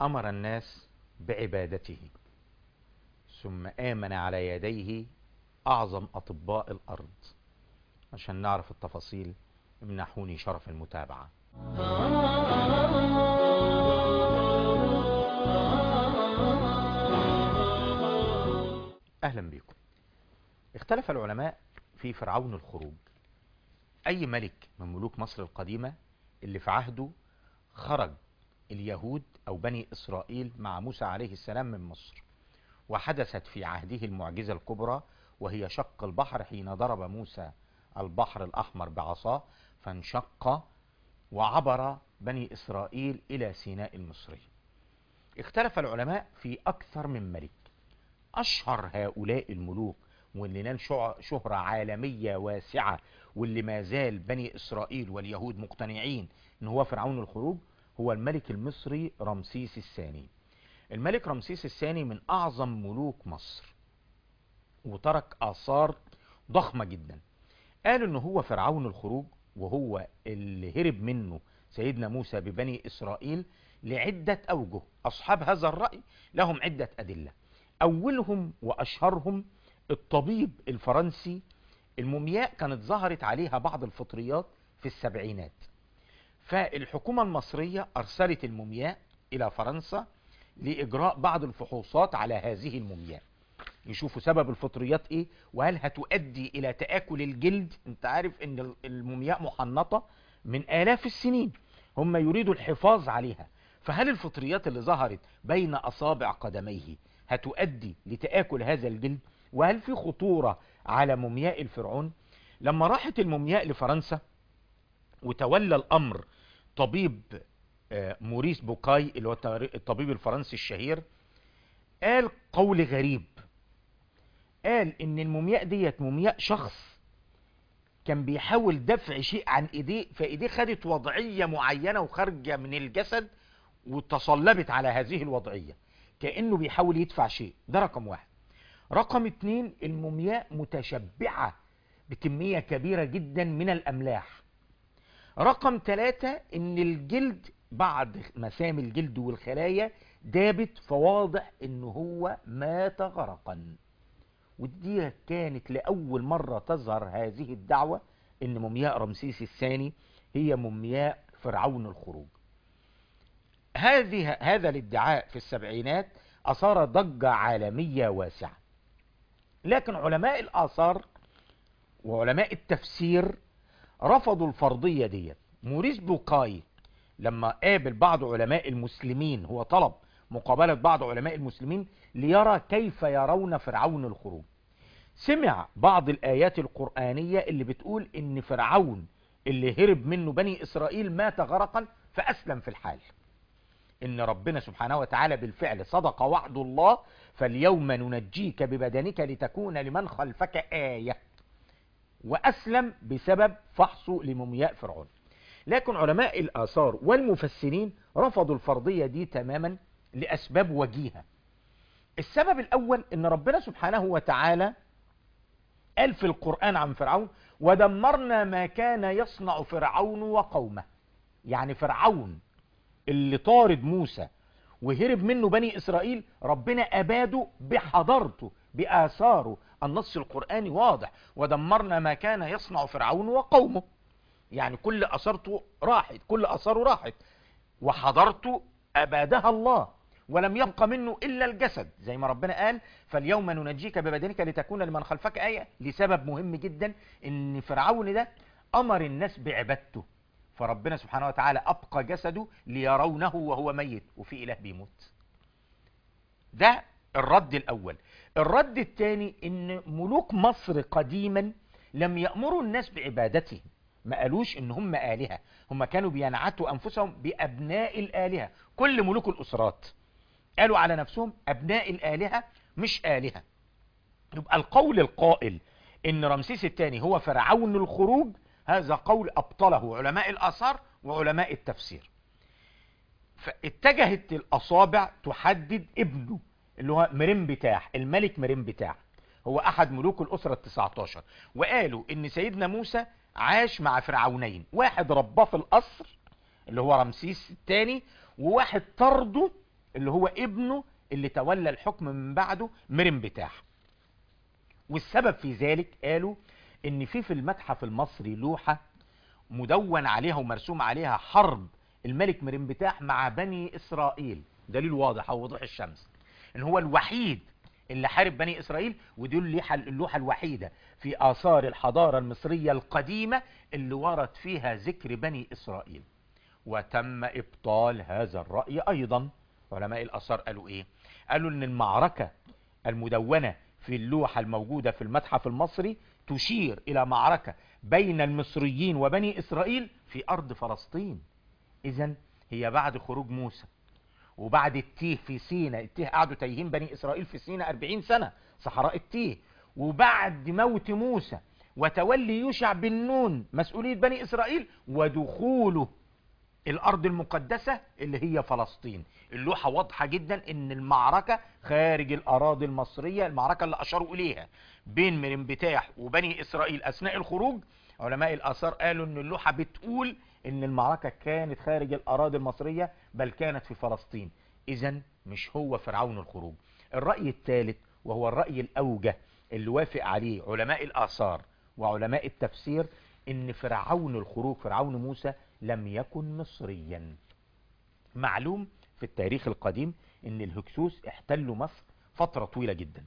أمر الناس بعبادته ثم آمن على يديه أعظم أطباء الأرض عشان نعرف التفاصيل امنحوني شرف المتابعة أهلا بكم اختلف العلماء في فرعون الخروج أي ملك من ملوك مصر القديمة اللي في عهده خرج اليهود أو بني إسرائيل مع موسى عليه السلام من مصر وحدثت في عهده المعجزة الكبرى وهي شق البحر حين ضرب موسى البحر الأحمر بعصاه فانشق وعبر بني إسرائيل إلى سيناء المصري اختلف العلماء في أكثر من ملك أشهر هؤلاء الملوك واللي نال شهرة عالمية واسعة واللي ما زال بني إسرائيل واليهود مقتنعين ان هو فرعون الخروج هو الملك المصري رمسيس الثاني الملك رمسيس الثاني من أعظم ملوك مصر وترك آثار ضخمة جدا قالوا ان هو فرعون الخروج وهو اللي هرب منه سيدنا موسى ببني إسرائيل لعدة أوجه أصحاب هذا الرأي لهم عدة أدلة أولهم وأشهرهم الطبيب الفرنسي المومياء كانت ظهرت عليها بعض الفطريات في السبعينات فالحكومة المصرية أرسلت المومياء إلى فرنسا لإجراء بعض الفحوصات على هذه المومياء يشوفوا سبب الفطريات ايه وهل هتؤدي الى تآكل الجلد انت عارف ان المومياء محنطة من آلاف السنين هم يريدوا الحفاظ عليها فهل الفطريات اللي ظهرت بين أصابع قدميه هتؤدي لتآكل هذا الجلد وهل في خطورة على مومياء الفرعون لما راحت المومياء لفرنسا وتولى الأمر طبيب موريس بوكاي اللي هو الطبيب الفرنسي الشهير قال قول غريب قال ان المومياء ديت مومياء شخص كان بيحاول دفع شيء عن ايديه فايديه خدت وضعية معينة وخارجة من الجسد وتصلبت على هذه الوضعية كأنه بيحاول يدفع شيء ده رقم واحد رقم اتنين المومياء متشبعة بكمية كبيرة جدا من الأملاح رقم ثلاثة ان الجلد بعد مسام الجلد والخلايا دابت فواضح ان هو مات غرقا ودي كانت لأول مرة تظهر هذه الدعوة ان مومياء رمسيس الثاني هي مومياء فرعون الخروج هذه هذا الادعاء في السبعينات أثار ضجة عالمية واسعة لكن علماء الآثار وعلماء التفسير رفضوا الفرضية ديت موريس بوكاي لما قابل بعض علماء المسلمين هو طلب مقابلة بعض علماء المسلمين ليرى كيف يرون فرعون الخروج سمع بعض الآيات القرآنية اللي بتقول ان فرعون اللي هرب منه بني إسرائيل مات غرقا فأسلم في الحال ان ربنا سبحانه وتعالى بالفعل صدق وعد الله فاليوم ننجيك ببدنك لتكون لمن خلفك آية وأسلم بسبب فحصه لمومياء فرعون لكن علماء الآثار والمفسرين رفضوا الفرضية دي تماما لأسباب وجيهة السبب الأول ان ربنا سبحانه وتعالى قال في القرآن عن فرعون ودمرنا ما كان يصنع فرعون وقومه يعني فرعون اللي طارد موسى وهرب منه بني إسرائيل ربنا أباده بحضرته بآثاره النص القرآني واضح ودمرنا ما كان يصنع فرعون وقومه يعني كل أثرته راحت كل أثاره راحت وحضرته أبادها الله ولم يبقى منه إلا الجسد زي ما ربنا قال فاليوم ننجيك ببدنك لتكون لمن خلفك آية لسبب مهم جدا ان فرعون ده أمر الناس بعبادته فربنا سبحانه وتعالى أبقى جسده ليرونه وهو ميت وفي إله بيموت ده الرد الأول الرد الثاني ان ملوك مصر قديما لم يأمروا الناس بعبادتهم ما قالوش ان هم آلهة هم كانوا بينعتوا أنفسهم بأبناء الآلهة كل ملوك الأسرات قالوا على نفسهم أبناء الآلهة مش آلهة يبقى القول القائل ان رمسيس الثاني هو فرعون الخروج هذا قول أبطله علماء الآثار وعلماء التفسير فاتجهت الأصابع تحدد ابنه اللي هو مريم بتاح الملك مريم بتاح هو أحد ملوك الأسرة التسعتاشر وقالوا إن سيدنا موسى عاش مع فرعونين واحد رباه في القصر اللي هو رمسيس الثاني وواحد طرده اللي هو ابنه اللي تولى الحكم من بعده مرن بتاح والسبب في ذلك قالوا ان في في المتحف المصري لوحة مدون عليها ومرسوم عليها حرب الملك مرن بتاح مع بني اسرائيل دليل واضح او وضوح الشمس ان هو الوحيد اللي حارب بني اسرائيل ودي اللوحة, اللوحة الوحيدة في اثار الحضارة المصرية القديمة اللي ورد فيها ذكر بني اسرائيل وتم ابطال هذا الرأي ايضا علماء الاثار قالوا ايه قالوا ان المعركة المدونة في اللوحة الموجودة في المتحف المصري تشير الى معركة بين المصريين وبني اسرائيل في ارض فلسطين اذا هي بعد خروج موسى وبعد التيه في سينا التيه قعدوا تايهين بني اسرائيل في سينا 40 سنة صحراء التيه وبعد موت موسى وتولي يوشع بن نون مسؤولية بني اسرائيل ودخوله الارض المقدسة اللي هي فلسطين اللوحة واضحة جدا ان المعركة خارج الاراضي المصرية المعركة اللي اشاروا اليها بين مرنبتاح وبني اسرائيل اثناء الخروج علماء الاثار قالوا ان اللوحة بتقول ان المعركة كانت خارج الاراضي المصرية بل كانت في فلسطين اذا مش هو فرعون الخروج الرأي الثالث وهو الرأي الاوجه اللي وافق عليه علماء الاثار وعلماء التفسير ان فرعون الخروج فرعون موسى لم يكن مصريا معلوم في التاريخ القديم ان الهكسوس احتلوا مصر فترة طويلة جدا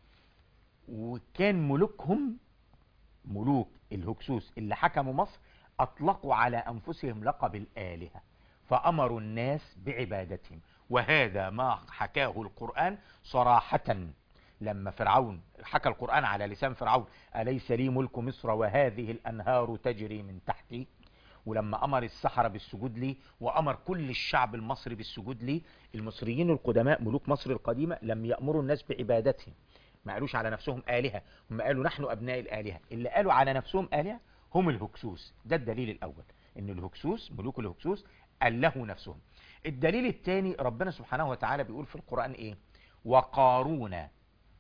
وكان ملوكهم ملوك الهكسوس اللي حكموا مصر اطلقوا على انفسهم لقب الالهة فامروا الناس بعبادتهم وهذا ما حكاه القرآن صراحة لما فرعون حكى القرآن على لسان فرعون أليس لي ملك مصر وهذه الأنهار تجري من تحتي ولما أمر السحرة بالسجود لي وأمر كل الشعب المصري بالسجود لي المصريين القدماء ملوك مصر القديمة لم يأمروا الناس بعبادتهم ما قالوش على نفسهم آلهة هم قالوا نحن أبناء الآلهة اللي قالوا على نفسهم آلهة هم الهكسوس ده الدليل الأول إن الهكسوس ملوك الهكسوس أله نفسهم الدليل الثاني ربنا سبحانه وتعالى بيقول في القرآن إيه وقارون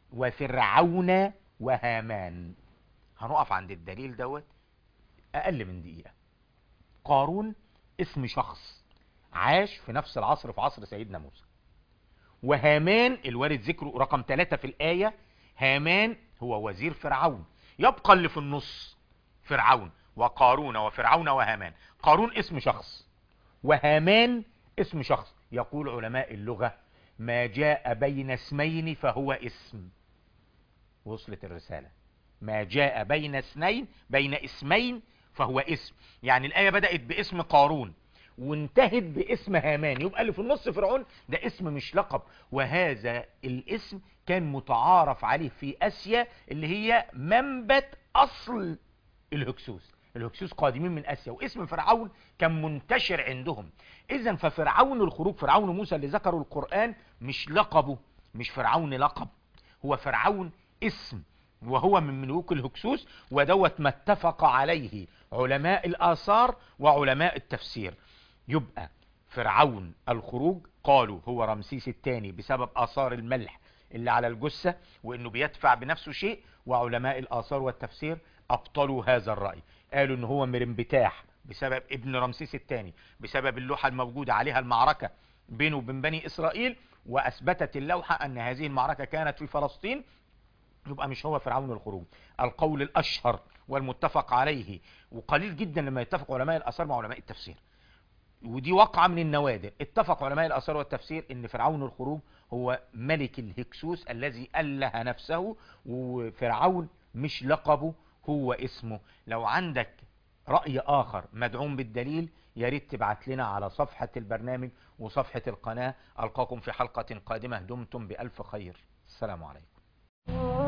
وفرعون وهامان هنقف عند الدليل دوت أقل من دقيقة قارون اسم شخص عاش في نفس العصر في عصر سيدنا موسى وهامان الوارد ذكره رقم ثلاثة في الآية هامان هو وزير فرعون يبقى اللي في النص فرعون وقارون وفرعون وهامان قارون اسم شخص وهامان اسم شخص يقول علماء اللغة ما جاء بين اسمين فهو اسم وصلت الرسالة ما جاء بين اثنين بين اسمين فهو اسم يعني الآية بدأت باسم قارون وانتهت باسم هامان يبقى اللي في النص فرعون ده اسم مش لقب وهذا الاسم كان متعارف عليه في اسيا اللي هي منبت اصل الهكسوس الهكسوس قادمين من اسيا واسم فرعون كان منتشر عندهم اذا ففرعون الخروج فرعون موسى اللي ذكروا القرآن مش لقبه مش فرعون لقب هو فرعون اسم وهو من ملوك الهكسوس ودوت ما اتفق عليه علماء الآثار وعلماء التفسير يبقى فرعون الخروج قالوا هو رمسيس الثاني بسبب آثار الملح اللي على الجثة وانه بيدفع بنفسه شيء وعلماء الآثار والتفسير ابطلوا هذا الرأي قالوا ان هو مرنبتاح بسبب ابن رمسيس الثاني بسبب اللوحة الموجودة عليها المعركة بينه وبين بني اسرائيل واثبتت اللوحة ان هذه المعركة كانت في فلسطين يبقى مش هو فرعون الخروج القول الاشهر والمتفق عليه وقليل جدا لما يتفق علماء الاثار مع علماء التفسير ودي واقعة من النوادر اتفق علماء الاثار والتفسير ان فرعون الخروج هو ملك الهكسوس الذي اله نفسه وفرعون مش لقبه هو اسمه لو عندك رأي آخر مدعوم بالدليل يا ريت تبعت لنا على صفحة البرنامج وصفحة القناة ألقاكم في حلقة قادمة دمتم بألف خير السلام عليكم